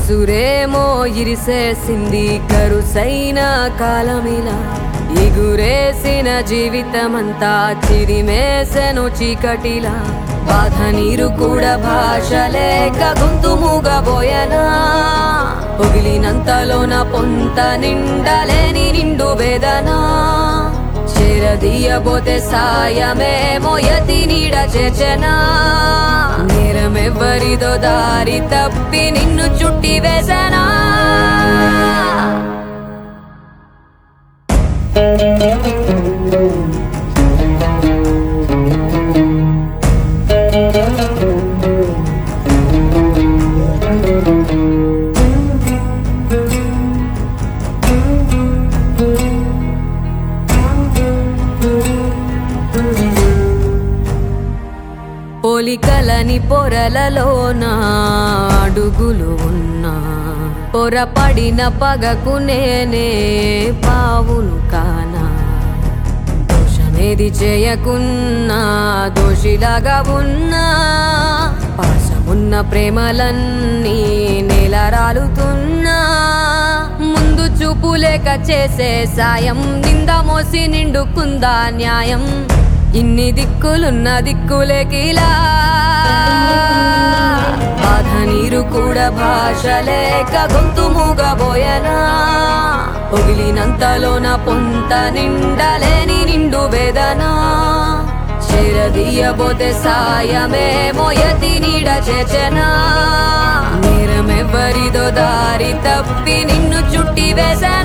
ఉసురేమో ఇరిసేసింది కరుసైన కాలమిలా ఎగురేసిన జీవితమంతా చిరిమేసెను చీకటిలా బాధ నీరు కూడా భాష లేక గొంతు మూగబోయనా పొగిలినంతలోన పొంత నిండలేని నిండు వేదనా చేరదీయబోతే సాయమేమో యతి నీడ చేచనా నేరమెవ్వరిదో దారి తప్పి నిన్ను చుట్టి వేసనా పోలికలని పొరలలోన అడుగులు ఉన్నా పొరపడిన పగకు నేనే పావును కానా దోషమేది చేయకున్నా దోషిలాగా ఉన్నా పాసమున్న ప్రేమలన్నీ నేలరాలుతున్నా ముందు చూపు లేక చేసే సాయం నింద మోసి నిండుకుందా న్యాయం ఇన్ని దిక్కులున్న దిక్కులేకిలా బాధ నీరు కూడా భాష లేక గొంతు మూగబోయనా పొగిలినంతలోన పొంత నిండలేని నిండు వేదనా చేరదీయబోతే సాయమేమో యతి నీడ చేచనా నేరమెవ్వరిదో దారి తప్పి నిన్ను చుట్టి వేసా